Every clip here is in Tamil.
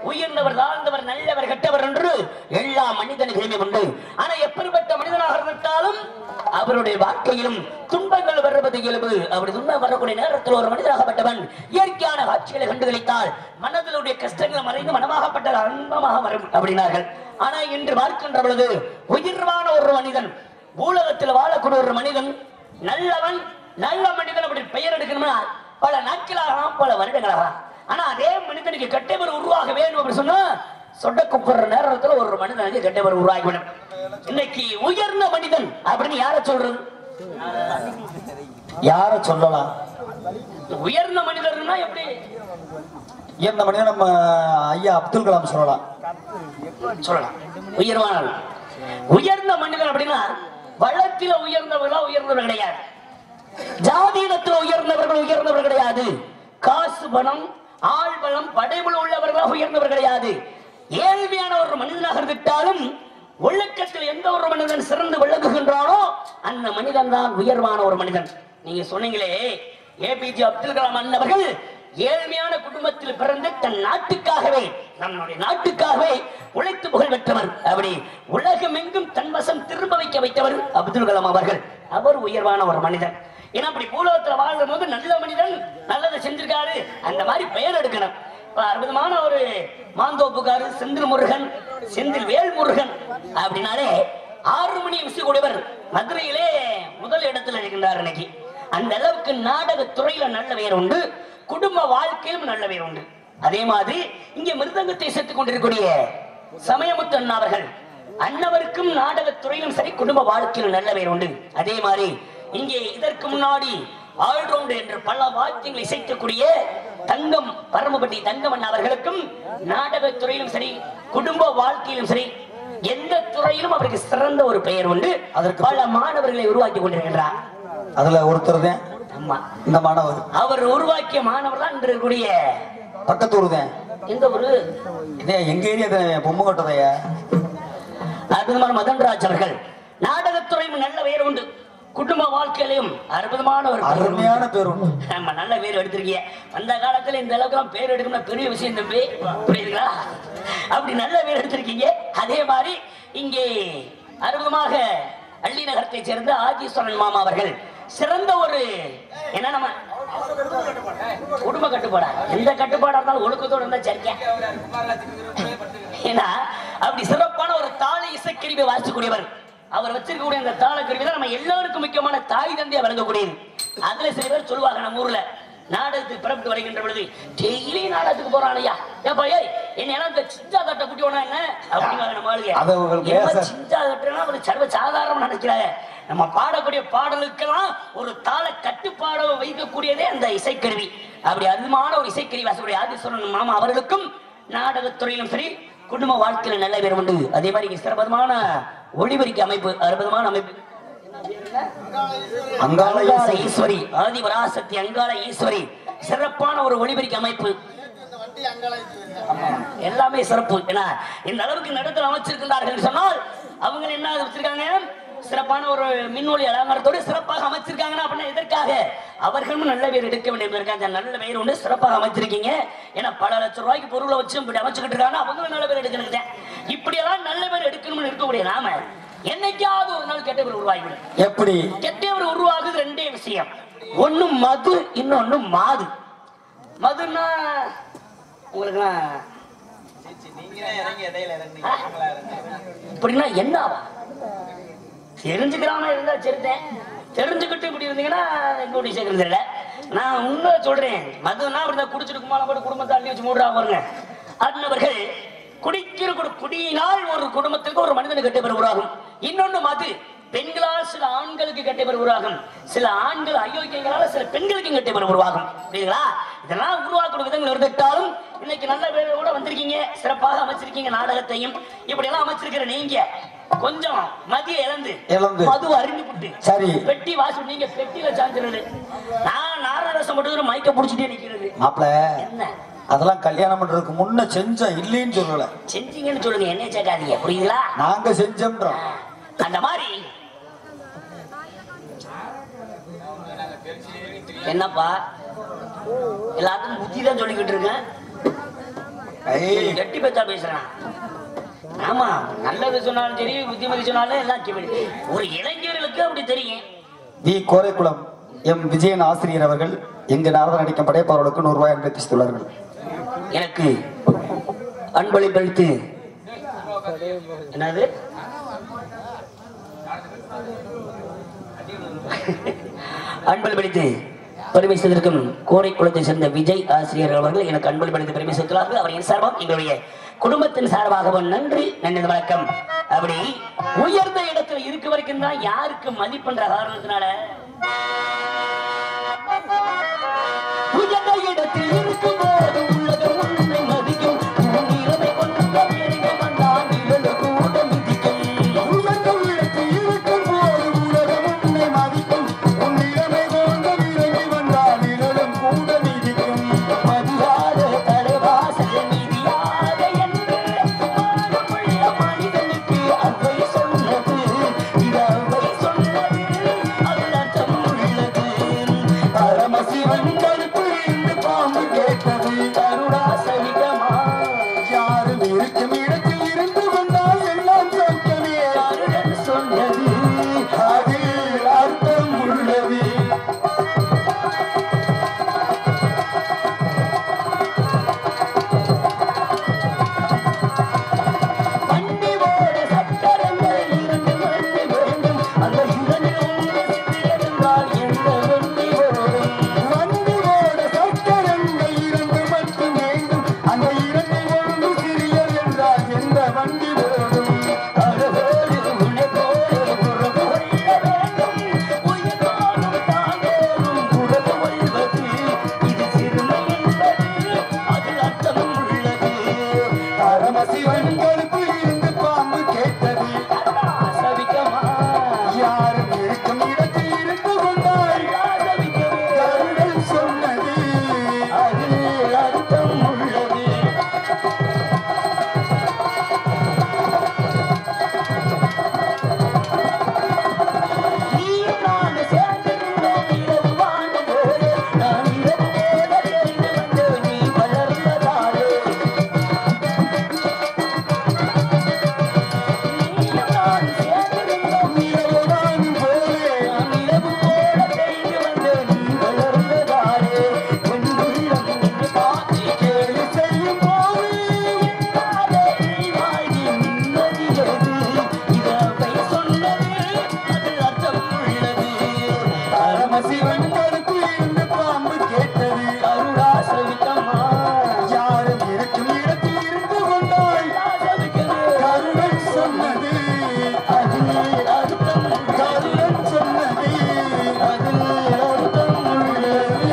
உயர்ந்தவர் தாழ்ந்தவர் நல்லவர் கெட்டவர் என்று எல்லா மனிதனுக்குமே உண்டு ஆனா எப்படிப்பட்ட மனிதனாக இருந்தாலும் அவருடைய வாழ்க்கையிலும் துன்பங்கள் வருவது இயல்பு அப்படி துன்பம் வரக்கூடிய நேரத்தில் ஒரு மனிதனாகப்பட்டவன் இயற்கையான காட்சிகளை கண்டுகளித்தால் மனதிலுடைய கஷ்டங்கள் மறைந்து மனமாகப்பட்ட அன்பமாக வரும் அப்படின்னார்கள் ஆனா இன்று பார்க்கின்ற பொழுது உயிர்வான ஒரு மனிதன் பூலகத்தில் வாழக்கூடிய ஒரு மனிதன் நல்லவன் நல்ல மனிதன் அப்படி பெயர் எடுக்கணும்னா பல நாட்களாகலாம் பல வருடங்களாகலாம் ஆனா அதே மனிதனுக்கு கெட்டவர் உருவாக வேண்டும் அப்படின்னு சொன்னா சொட்ட குப்புற நேரத்துல ஒரு மனிதனுக்கு கெட்டவர் உருவாகிவிடும் இன்னைக்கு உயர்ந்த மனிதன் அப்படின்னு யார சொல்றது யார சொல்லலாம் உயர்ந்த மனிதர்னா எப்படி இந்த மனிதன் நம்ம ஐயா அப்துல் கலாம் சொல்லலாம் சொல்லலாம் உயர்வானவன் உயர்ந்த மனிதன் அப்படின்னா வளத்தில உயர்ந்தவர்களா உயர்ந்தவர் கிடையாது ஜாதீனத்துல உயர்ந்தவர்கள் உயர்ந்தவர் கிடையாது காசு பணம் ஆள் பலம் படைபுல உள்ளவர்களா உயர்ந்தவர் கிடையாது ஏழ்மையான ஒரு மனிதனாக இருந்துட்டாலும் ஒழுக்கத்தில் எந்த ஒரு மனிதன் சிறந்து விளங்குகின்றானோ அந்த மனிதன் தான் உயர்வான ஒரு மனிதன் நீங்க சொன்னீங்களே ஏபிஜே அப்துல் கலாம் அண்ணவர்கள் ஏழ்மையான குடும்பத்தில் பிறந்து தன் நாட்டுக்காகவே நம்முடைய நாட்டுக்காகவே உழைத்து புகழ் பெற்றவர் அப்படி உலகமெங்கும் தன் வசம் திரும்ப வைக்க வைத்தவர் அப்துல் கலாம் அவர்கள் அவர் உயர்வான ஒரு மனிதன் ஏன்னா அப்படி பூலோகத்துல வாழும் போது நல்ல மனிதன் நல்லதை செஞ்சிருக்காரு அந்த மாதிரி பெயர் எடுக்கணும் இப்ப அற்புதமான ஒரு மாந்தோப்புக்காரு செந்தில் முருகன் செந்தில் வேல் முருகன் அப்படின்னாலே ஆறு மணி விசிக்கூடியவர் மதுரையிலே முதல் இடத்துல இருக்கின்றார் இன்னைக்கு அந்த அளவுக்கு நாடக துறையில நல்ல பெயர் உண்டு குடும்ப வாழ்க்கையிலும் நல்ல பெயர் உண்டு அதே மாதிரி இங்கே மிருதங்கத்தை சேர்த்துக் கொண்டிருக்கக்கூடிய சமயமுத்து அண்ணா அவர்கள் அன்னவருக்கும் நாடகத் துறையிலும் சரி குடும்ப வாழ்க்கையிலும் நல்ல பெயர் உண்டு அதே மாதிரி இங்கே இதற்கு முன்னாடி ஆல்ரவுண்ட் என்று பல வாக்கியங்களை இசைக்கக்கூடிய தங்கம் பரமபட்டி தங்கம் அண்ணா அவர்களுக்கும் நாடகத் துறையிலும் சரி குடும்ப வாழ்க்கையிலும் சரி எந்த துறையிலும் அவருக்கு சிறந்த ஒரு பெயர் உண்டு அதற்கு பல மாணவர்களை உருவாக்கி கொண்டிருக்கின்றார் அதுல ஒருத்தர் தான் ஆமா இந்த மாணவர் அவர் உருவாக்கிய மாணவர் தான் இன்று இருக்கக்கூடிய பக்கத்தூர் தான் எந்த ஒரு இதே எங்க ஏரியா பொம்மை கட்டதையா அற்புதமான மதன்ராஜ் அவர்கள் நாடகத்துறையும் நல்ல பெயர் உண்டு குடும்ப வாழ்க்கையிலும் அற்புதமான ஒரு பெயர் உண்டு. அருமையான பேர் உண்டு ஆமா நல்ல பேர் எடுத்திருக்கீங்க அந்த காலத்துல இந்த அளவுக்கு எல்லாம் பேர் எடுக்கணும் பெரிய விஷயம் தம்பி புரியுதுங்களா அப்படி நல்ல பேர் எடுத்திருக்கீங்க அதே மாதிரி இங்கே அற்புதமாக அள்ளி நகரத்தை சேர்ந்த ஆஜீஸ்வரன் மாமா அவர்கள் சிறந்த ஒரு என்ன நம்ம குடும்ப கட்டுப்பாடா எந்த கட்டுப்பாடா இருந்தாலும் ஒழுக்கத்தோட இருந்தா சரிக்கேன் ஏன்னா அப்படி சிறப்பான ஒரு தாளை இசைக்கருவி வாசிக்கக்கூடியவர் அவர் வச்சிருக்கக்கூடிய அந்த தாளக்கருவி தான் நம்ம எல்லாருக்கும் முக்கியமான தாய் தந்தையா வழங்கக்கூடியது அதுல சில பேர் சொல்லுவாங்க நம்ம ஊர்ல நாடகத்துக்கு பிறப்பிட்டு வருகின்ற பொழுது டெய்லி நாடகத்துக்கு போறான் ஐயா ஏப்பா ஏய் என்ன இந்த சிஞ்சா தட்டை குட்டி வேணா என்ன அப்படிங்க நம்ம அது உங்களுக்கு ஆளுங்க ஏன் சார்? சிஞ்சா தட்டுனா ஒரு சர்வ சாதாரணம் நினைக்கிறாங்க நம்ம பாடக்கூடிய பாடலுக்கெல்லாம் ஒரு தாள கட்டுப்பாட வைக்கக்கூடியதே அந்த இசைக்கருவி அப்படி அருமான ஒரு இசைக்கருவி வாசக்கூடிய ஆதிஸ்வரன் மாமா அவர்களுக்கும் நாடகத்துறையிலும் சரி குடும்ப வாழ்க்கையில நல்ல பேர் உண்டு அதே மாதிரி இங்க சிறப்பதமான ஒளிபரிக்க அமைப்பு அற்புதமான அமைப்பு அங்காள அங்காள ஈஸ்வரி. ஈஸ்வரி ஆதிபராசக்தி அங்காள ஈஸ்வரி சிறப்பான ஒரு ஒளிபரிக்க அமைப்பு ஆமா. எல்லாமே சிறப்பு ஏன்னா இந்த அளவுக்கு நடத்தல் அமைச்சிருக்கின்றார்கள் சொன்னால் அவங்க என்ன வச்சிருக்காங்க சிறப்பான ஒரு மின்னொளி அலங்காரத்தோடு சிறப்பாக அமைச்சிருக்காங்கன்னா அப்படின்னா எதற்காக அவர்களும் நல்ல பேர் எடுக்க வேண்டும் என்பதற்காக நல்ல பெயர் ஒன்று சிறப்பாக அமைச்சிருக்கீங்க ஏன்னா பல லட்சம் ரூபாய்க்கு பொருளை வச்சு இப்படி அமைச்சுக்கிட்டு இருக்காங்க அவங்களும் நல்ல பேர் எடுக்கணும் இப்படியெல்லாம் நல்ல பேர் எடுக்கணும்னு இருக்கக்கூடிய நாம என்னைக்காவது ஒரு நாள் கெட்ட பேர் உருவாகிவிடும் எப்படி கெட்டவர் உருவாகுது ரெண்டே விஷயம் ஒண்ணு மது இன்னொன்னு மாது மதுன்னா உங்களுக்குலாம் இப்படின்னா என்ன ஆகும்? தெரிஞ்சுக்கிறாம இருந்தா சரிதான் தெரிஞ்சுக்கிட்டு இப்படி இருந்தீங்கன்னா கூட்டி சேர்க்கறது இல்ல நான் உண்மை சொல்றேன் மதுனா அப்படிதான் குடிச்சிட்டு குமாரம் போட்டு குடும்பத்தை அள்ளி வச்சு மூடுறா பாருங்க அண்ணவர்கள் குடிக்கிற குடி- குடியினால் ஒரு குடும்பத்துக்கு ஒரு மனிதனுக்கு கெட்ட பேர் உருவாகும் இன்னொன்னு மது பெண்களால் சில ஆண்களுக்கு கெட்ட பேர் உருவாகும் சில ஆண்கள் அயோக்கியங்களால சில பெண்களுக்கு கெட்ட பேர் உருவாகும் புரியுதுங்களா இதெல்லாம் உருவாக்கக்கூடிய விதங்கள் இருந்துட்டாலும் இன்னைக்கு நல்ல பேரோட வந்திருக்கீங்க சிறப்பாக அமைச்சிருக்கீங்க நாடகத்தையும் இப்படி எல்லாம் அமைச்சிருக்கிற நீங்க கொஞ்சம் மதிய இழந்து இழந்து. மது அருந்தி விட்டு சரி பெட்டி வாசி நீங்க பெட்டியில சாஞ்சிருது நான் நாரரசம் மட்டும் மைக்க புடிச்சிட்டே நிக்கிறது மாப்பிள என்ன அதெல்லாம் கல்யாணம் பண்றதுக்கு முன்ன செஞ்சோம் இல்லைன்னு சொல்லல செஞ்சீங்கன்னு சொல்லுங்க என்ன சேர்க்காதீங்க புரியுங்களா நாங்க செஞ்சோம்ன்றோம் அந்த மாதிரி என்னப்பா எல்லாத்துக்கும் புத்தி தான் சொல்லிக்கிட்டு இருக்கேன் ஐய். கட்டி பச்சா பேசுறான் ஆமா நல்லது சொன்னாலும் சரி புத்திமதி சொன்னாலும் எல்லாம் கேள்வி. ஒரு இளைஞர்களுக்கு அப்படி தெரியும் வி கோரைக்குளம் எம் விஜயன் ஆசிரியர் அவர்கள் எங்க நாரதன் அடிக்கும் படைப்பாளர்களுக்கு நூறு ரூபாய் அனுப்பித்துள்ளார்கள் எனக்கு அன்பளிப்பளித்து என்னது அன்பளிப்பளித்து பெருமை செய்திருக்கும் கோரைக்குளத்தை சேர்ந்த விஜய் ஆசிரியர் அவர்கள் எனக்கு அன்பளிப்பளித்து பெருமை சேர்த்துள்ளார்கள் அவர் என் சார்பாக எங்களுடைய குடும்பத்தின் சார்பாகவும் நன்றி நன்றி வணக்கம் அப்படி உயர்ந்த இடத்துல இருக்க வரைக்கும் தான் யாருக்கு மதிப்புன்ற காரணத்தினால உயர்ந்த இடத்தில் இருக்கும் போது உலகம் உன்னை மதிக்கும் உன் நிலைமை கொண்ட பெருமை வந்தால் நிழல் கூட மிதிக்கும் உயர்ந்த இடத்தில் இருக்கும் போது உலகம் உன்னை மதிக்கும் உன் நிலைமை கொண்ட நிலைமை வந்தால் நிழலும் கூட நீதிக்கும் மதியாத தலைவாசல் மீதியாக என்று மானமுள்ள மனிதனுக்கு அவை சொன்னது இது அவை சொன்னது அதில் அர்த்தம் உள்ளது பரமசிவன் கருப்பு இருந்து பாம்பு கேட்டது கருடா சகிதமா யாரும் இருக்கும் இடத்தில் இருந்து கொண்டால் எல்லாம் சௌக்கியமே கருடன் சொன்னது அதில் அர்த்தம் உள்ளது வண்டி ஓட சக்கரங்கள் இரண்டு வண்டி வேண்டும் அந்த இரண்டில் ஒன்று சித்திரந்தால் எந்த வண்டி ஓடும் வண்டியோட சக்கரங்கள் இரண்டு மட்டும் வேண்டும் அந்த இரண்டில் ஒன்று சிறியது என்றால் எந்த வண்டி ஓடும் அழகோடு உனக்கோடு உறவு கொள்ள வேண்டும் உயிரோடும் தானோடும் உறவு கொள்வது இது சிறுமை என்பது அதில் அர்த்தம் உள்ளது பரமசிவன் கருப்பு இருந்து பாம்பு கேட்டது சவிக்கமா யாரும் இருக்கும் இடத்தில் இருந்து கொண்டால் சவிக்கவே கருடல் சொன்னது அதில் அர்த்தம் உள்ளது நீயும் நானும் சேர்ந்திருந்தோம் இரவு வாழும் போது. நான் இரவு போல தெரிந்து வந்தேன் நீ வளர்ந்ததாலே. நீயும் நானும் சேர்ந்திருந்தோம் இரவு வாழும் போது. நான் இரவு போல தெரிந்து வந்தேன் நீ வளர்ந்ததாலே. உன் உள்ளம் என்னை பார்த்து கேலி செய்யும் போது என்னாலே நீ வாழ்கி நிம்மதியது. இது அவை சொன்னது அதில் அர்த்தம் உள்ளது பரமசிவன் கருப்பு இருந்து பாம்பு கேட்டது கருடா சவிக்கமா யாரும் இருக்கும் இடத்தில் இருந்து கொண்டால் கருடல் சொன்னது அதில் அர்த்தம் கருடல் சொன்னது அதில் அர்த்தம் உள்ளது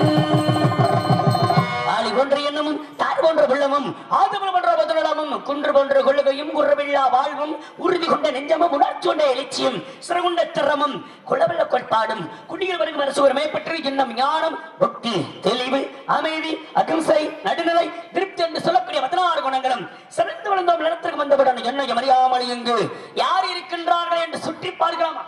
ஆளி போன்ற எண்ணமும் தாய் போன்ற உள்ளமும் ஆதவன் போன்ற பதினலாமும் குன்று போன்ற கொள்ளுகையும் குறவில்லா வாழ்வும் உறுதி கொண்ட நெஞ்சமும் உணர்ச்சி கொண்ட எழுச்சியும் சிறகுண்ட திறமும் குளவல்ல கோட்பாடும் குடியில் வருகும் அரசு ஒருமை பற்றி எண்ணம் ஞானம் புத்தி தெளிவு அமைதி அகிம்சை நடுநிலை திருப்தி என்று சொல்லக்கூடிய பதினாறு குணங்களும் சிறந்து வளர்ந்தோம் நிலத்திற்கு வந்தவுடன் என்னை அறியாமல் இங்கு யார் இருக்கின்றார்கள் என்று சுற்றி பார்க்கலாமா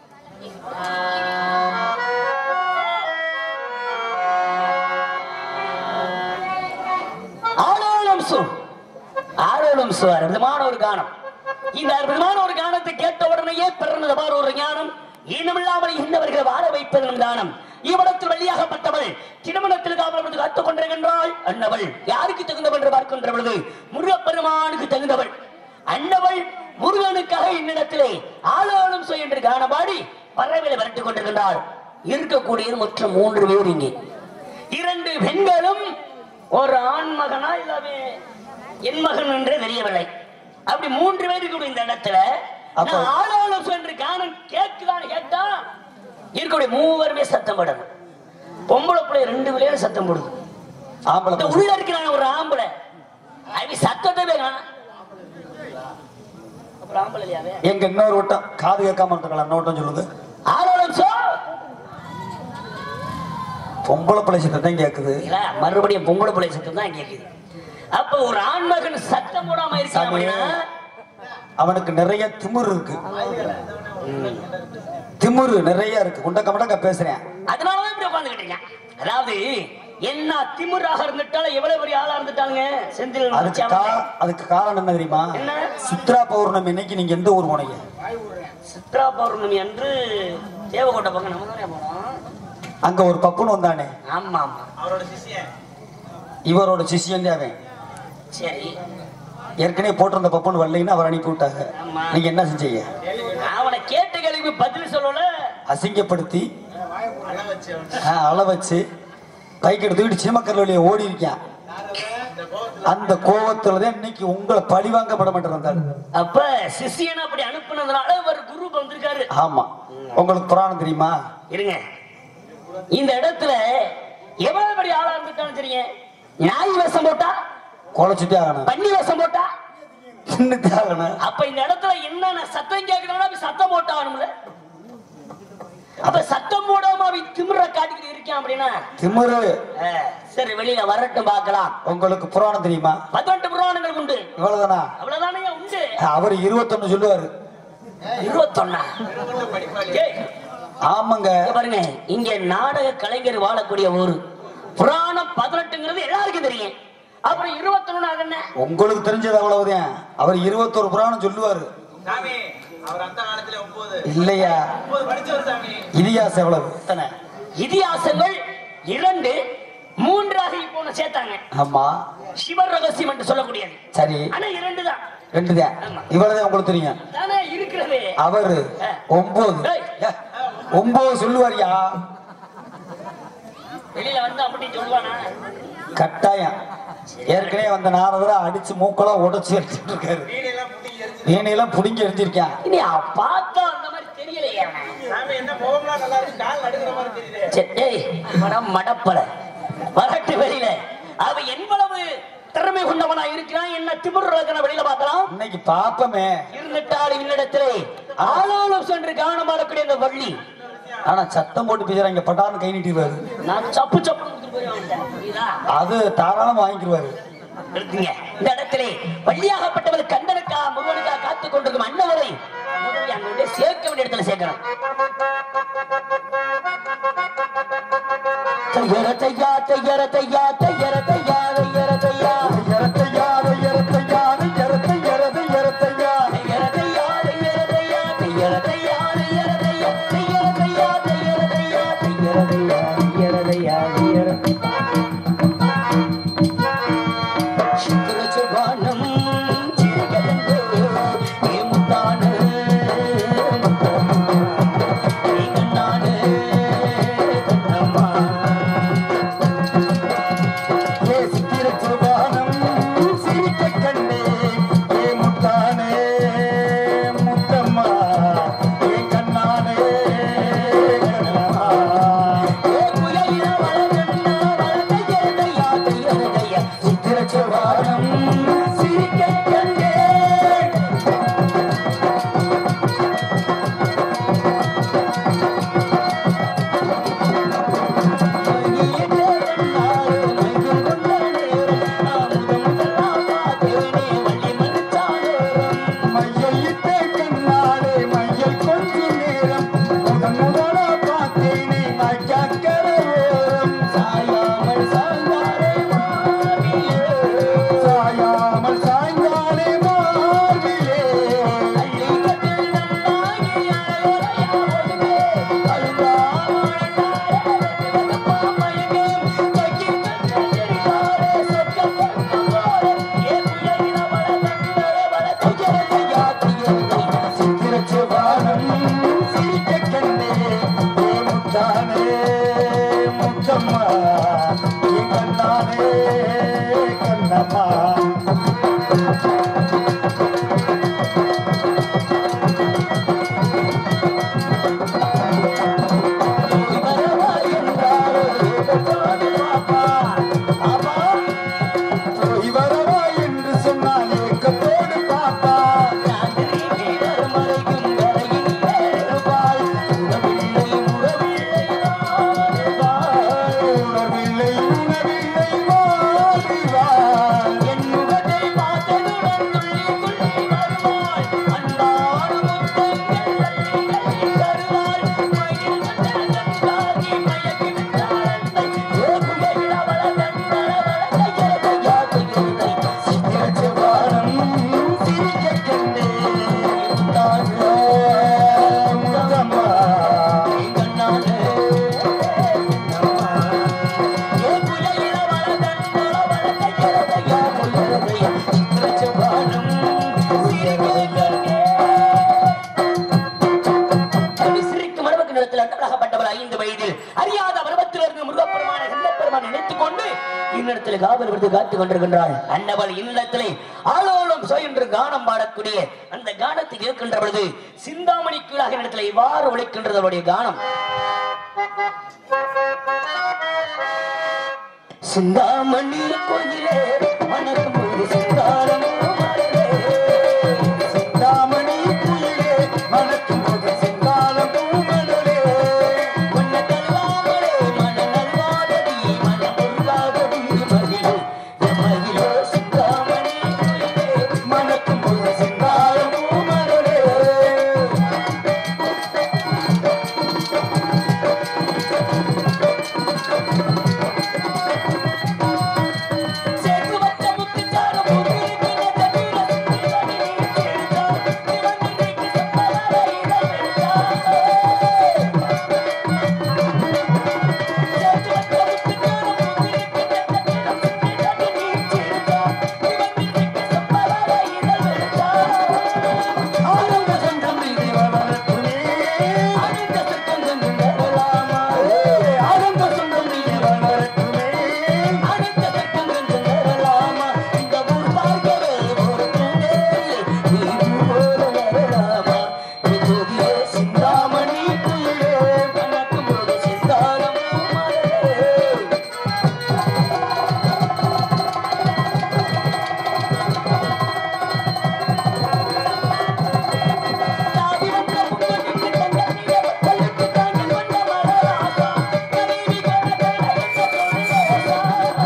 ஆளோளம் சு ஆளோளம் சு அற்புதமான ஒரு கானம் இந்த அற்புதமான ஒரு கானத்தை கேட்ட உடனேயே பிறந்தது பார் ஒரு ஞானம் ஈனமில்லாமல் இன்னவர்கள் வாழ வைப்பதும் தானம் இவ்விடத்தில் வெளியாகப்பட்டவள் திருமணத்தில் காவலர்களுக்கு கற்றுக் கொண்டிருக்கின்றாள் அன்னவள் யாருக்கு தகுந்தவள் என்று பார்க்கின்ற பொழுது முருகப்பெருமானுக்கு தகுந்தவள் அன்னவள் முருகனுக்காக இன்னிடத்திலே ஆளோளம் சொல் என்று காணபாடி பறவைகளை விரட்டிக் கொண்டிருக்கின்றாள் இருக்கக்கூடியது மொத்தம் மூன்று பேர் இங்கே இரண்டு பெண்களும் ஒரு ஆண் மகனா இல்லாமே என் மகன் என்றே தெரியவில்லை அப்படி மூன்று பேருக்கு கூட இந்த இடத்துல அப்ப- நான் ஆளாளம் என்று காணும் கேட்குதான்னு கேட்டா இருக்கக்கூடிய மூவருமே சத்தம் போடணும் பொம்பளை பிள்ளை ரெண்டு பிள்ளைகளும் சத்தம் போடுது ஆம்பளை இந்த பசங்க. உள்ள இருக்கிறான் ஒரு ஆம்பளை அவன் சத்தத்தை காணும் அப்புறம் ஆம்பளை இல்லையாவே எங்க இன்னொரு வட்டம் காது கேட்காம இருக்கலாம் இன்னொரு சொல்லுங்க ஆளாளம் சோ பொம்பளை பிள்ளை சத்தம் கேக்குது இல்ல, மறுபடியும் பொம்பளை பிள்ளை சத்தம் தான் கேக்குது அப்ப ஒரு ஆண்மகன் சத்தம் போடாம இருக்கான் சாமி. அப்படின்னா, அவனுக்கு நிறைய திமிரு இருக்கு திமிரு நிறைய இருக்கு குண்டக்க மடக்க பேசுறேன் அதனாலதான் இப்படி உட்கார்ந்துகிட்டு இருக்கேன் அதாவது என்ன திமிராக இருந்துட்டாலும் எவ்வளவு பெரிய ஆளா இருந்துட்டாங்க செந்தில் அதுக்கு கா- அதுக்கு காரணம் என்ன தெரியுமா என்ன? சித்ரா பௌர்ணமி இன்னைக்கு நீங்க எந்த ஊர் போனீங்க சித்ரா பௌர்ணமி அன்று தேவகோட்டை பக்கம் நம்ம தானே போனோம் அங்க ஒரு பப்புன்னு வந்தானே ஆமா ஆமா இவரோட சிஷியன் அவன் சரி ஏற்கனவே போட்டிருந்த பப்புன்னு வரலைன்னு அவர் அனுப்பி விட்டாங்க ஆமா. நீங்க என்ன செஞ்சீங்க அவனை கேட்ட கேள்விக்கு பதில் சொல்லல அசிங்கப்படுத்தி ஆ, அள வச்சு பைக் எடுத்துக்கிட்டு சிமக்கர் வழியை ஓடி இருக்கான் அந்த கோவத்துல தான் இன்னைக்கு உங்களை பழி வாங்கப்பட மாட்டேன் அப்ப சிஷியனை அப்படி அனுப்புனதுனால ஒரு குரு வந்திருக்காரு ஆமா உங்களுக்கு புராணம் தெரியுமா இருங்க இந்த இடத்துல எவ்வளவு பெரிய ஆளா இருந்துட்டாலும் சரிங்க நாய் வேஷம் போட்டா குலைச்சுட்டே ஆகணும் பன்னி வேஷம் போட்டா தின்னுட்டே ஆகணும் அப்ப இந்த இடத்துல என்னென்ன சத்தம் கேட்கணும்னா அப்ப சத்தம் போட்டாகணும்ல அப்ப சத்தம் போடாம அவன் திமிர காட்டிக்கிட்டு இருக்கான் அப்படின்னா திமிரு அஹ், சரி வெளியில வரட்டும் பார்க்கலாம் உங்களுக்கு புராணம் தெரியுமா பதினெட்டு புராணங்கள் உண்டு இவ்வளவுதானா அவ்வளவுதானே உண்டு அவர் இருபத்தொன்னு சொல்லுவாரு இருபத்தொன்னா ஏய், ஆமாங்க இங்க பாருங்க இங்க நாடக கலைஞர் வாழக்கூடிய ஊரு புராணம் பதினெட்டுங்கிறது எல்லாருக்கும் தெரியும் அப்புறம் இருபத்தொன்னு அது என்ன உங்களுக்கு தெரிஞ்சது அவ்வளவுதான் அவர் இருபத்தொரு புராணம் சொல்லுவாரு சாமி அவர் அந்த காலத்துல ஒன்பது இல்லையா ஒன்பது படிச்சவர் சாமி இதிகாசம் எவ்வளவு எத்தனை இதிகாசங்கள் இரண்டு மூன்றாக இப்போ ஒண்ணு சேர்த்தாங்க ஆமா சிவ ரகசியம் என்று சொல்லக்கூடியது சரி ஆனா இரண்டு தான் ரெண்டு தான் இவ்வளவுதான் உங்களுக்கு தெரியும் தானே இருக்கிறது அவரு ஒன்பது டேய். ஏ, ஒன்பது சொல்லுவாரியா வெளியில வந்து அப்படி சொல்லுவானா கட்டாயம் ஏற்கனவே வந்த நாரதரை அடிச்சு மூக்கெல்லாம் உடைச்சு எடுத்துட்டு இருக்காரு வீடெல்லாம் புடிங்கி எரிஞ்சு வீணையெல்லாம் புடிங்கி எடுத்திருக்கேன் இனி அவன் பார்த்தா அந்த மாதிரி தெரியலையே அவன். சாமி என்ன முகம்லாம் நல்லா இருக்கு கால் நடுக்கிற மாதிரி தெரியுது சரி, டேய், மடம் மடப்பல வரட்டு வெளியில அவ எவ்வளவு திறமை கொண்டவனா இருக்கிறான் என்ன திமிர் இருக்கிற வெளியில பார்க்கலாம் இன்னைக்கு பாப்பமே இருந்துட்டால் இன்னிடத்திலே ஆளாளம் சென்று கவனமாடக்கூடிய அந்த வள்ளி ஆனா சத்தம் போட்டு பேசுறாங்க பட்டான்னு கை நீட்டிடுவாரு நான் சப்பு சப்பு கொடுத்துட்டு போயிருவேன் புரியுதா அது தாராளமா வாங்கிக்கிடுவாரு இருக்குங்க இந்த இடத்திலே வள்ளியாகப்பட்டவர் கந்தனுக்கா முருகனுக்கா காத்துக் கொண்டிருக்கும் அன்னவரை முதலில் அங்க கொண்டு சேர்க்க வேண்டிய இடத்துல சேர்க்கணும் தையர தையா தையர தையா தையர தையா தையர தையா எரத்தையா, எரத்தையா, எரத்தை, எரதை, எரத்தையா. தையர தையா தையர தையா தையர தையா தையர தையா தையர தையா தையர தையா தையர தையா தையர தையா தையர சித்திர சுபானம் சிறுகலந்து ஏமுத்தானு நீங்கண்ணானு தன்னம்மா விடுத்து காத்துக் கொண்டிருக்கின்றாள் அன்னவள் இல்லத்திலே ஆளோலம் சோ என்று கானம் பாடக்கூடிய அந்த கானத்தை கேட்கின்ற பொழுது சிந்தாமணி கீழாக இடத்துல இவ்வாறு உழைக்கின்றது அவருடைய கானம் சிந்தாமணி கோயிலே வணக்கம் போது சிந்தாரம் மலரே. சிந்தாமணி குயிலே மணக்கும் போது செங்காலம் பூமலரே உன்னை தள்ளாமலே மன நல்வாதடி, மன பொருளாதடி மகிழோ. என் மகிழோ சிந்தாமணி கோயிலே. மணக்கும் போது செங்காலம் பூமலரே சேர்த்து வச்ச முத்துச்சாறு பூத்திருக்கிற தண்ணீர சுத்திரடி நீ சேர்த்தா. இவன் இன்றைக்கு செப்பலார இதழ் வெடித்தா. சேர்த்து வச்ச முத்துச்சாறு பூத்திருக்கிற தண்ணீர சுத்திரடி நீ சேர்த்தா. இவன் இன்றைக்கு செப்பலார இதழ் வெடித்தா. ஆனந்த சங்கம் இது வளரட்டுமே அணிந்த சத்தம் கொஞ்சம் வரலாமா? ஆனந்த சங்கம் இது வளரட்டுமே அணிந்த சத்தம் கொஞ்சம் வரலாமா? இந்த ஊர் பார்க்கவே ஒரு பூந்தேரி. நீ ஊரோடு வரலாமா? நீ ஜோதியே சிந்தாமணி குயிலே, வணக்கும் போது சிந்தாரம் பூமலரே. தாவி வந்த புத்தனுக்கு தங்கத்திலே வத்தலுக்கு தாங்கி கொண்ட மலராசா. கனிவி கணக்கை அழைத்த பொருளேசா.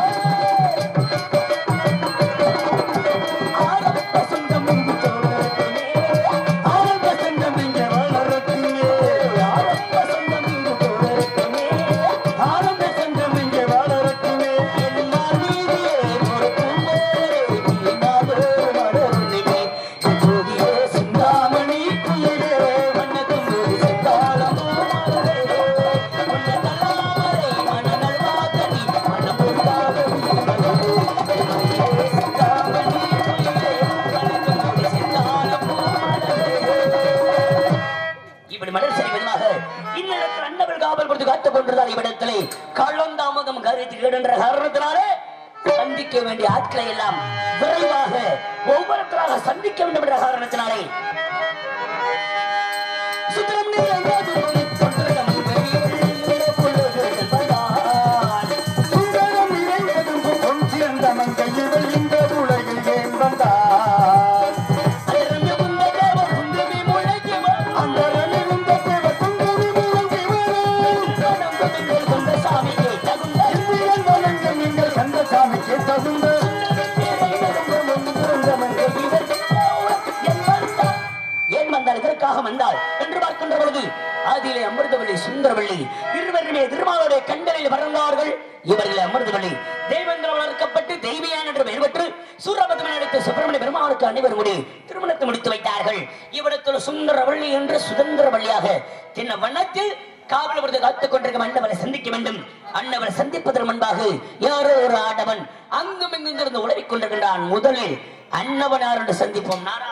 ஆரம்ப சொந்தம் இங்கு தோன்றட்டுமே. ஆனந்த சங்கம் இங்கே வளரட்டுமே ஆரம்ப சொந்தம் இங்கு தோன்றட்டுமே. ஆனந்த சங்கம் இங்கே வளரட்டுமே என்னால் நீதியே ஒரு பூந்தேரே, நீ நாடோறு மலருண்ணிமே. ஜோதியே சிந்தாமணி குயிலே, வண்ணத்தும் ஒரு செந்தாளமோ மலரே. உன்னை தள்ளாமலே மனநல்வாக்கனி, மனம் பொருளாதடி மலரே. ஜோதியே சிந்தாமணி குயிலே, வண்ணத்தும் ஒரு செந்தாளமோ மலரே. இப்படி மலர் செறிவதாக இந்நேரத்தில் அன்னவள் காவல் கொடுத்து காத்துக் கொண்டிருந்தார் இவ்விடத்திலே கள்ளந்தாமதம் கருத்து கேடுன்ற காரணத்தினாலே சந்திக்க வேண்டிய ஆட்களை எல்லாம் விரைவாக ஒவ்வொருத்தராக சந்திக்க வேண்டும் என்ற காரணத்தினாலே சுந்தரம் நிறைந்தது சுந்தரம் பெரிய புலவர்கள் வந்தார். சுந்தரம் இறைவதும் பொன் சிறந்த மங்கையிடல் இந்த உலகில் ஏன் வந்தார் அதிலிருந்து உந்த தேவர் சுந்தரி முழங்கி வரும். அந்த ரணிருந்த தேவ சுந்தரி முழங்கி வரும் மனம் புதுங்கள் கொண்ட சாமிக்கு தகுந்த இந்திரன் வணங்க நீங்கள் கந்தசாமிக்கு தகுந்த ஏன் வந்தால் இதற்காக வந்தால் என்று பார்க்கின்ற பொழுது அதிலே அமிர்தவள்ளி சுந்தரவள்ளி இருவருமே திருமாவளுடைய கண்களில் பறந்தார்கள் இவர்களே அமிர்தவள்ளி தெய்வங்கள் வளர்க்கப்பட்டு தெய்வியான் என்று பெயர் பெற்று சூரபத்மன் எடுத்து சுப்பிரமணிய பெருமாளுக்கு அனைவர் முடி திருமணத்தை முடித்து வைத்தார்கள் இவ்விடத்தில் சுந்தரவள்ளி என்று சுதந்திரவள்ளியாக சின்ன வண்ணத்தில் காவல் விருது காத்துக் கொண்டிருக்கும் அண்ணவரை சந்திக்க வேண்டும் அண்ணவரை சந்திப்பதற்கு முன்பாக யாரோ ஒரு ஆடவன் அங்கும் இங்கும் இருந்து உழவிக் கொண்டிருக்கின்றான் முதலில் அன்னவன் யார் என்று சந்திப்போம் நாராயண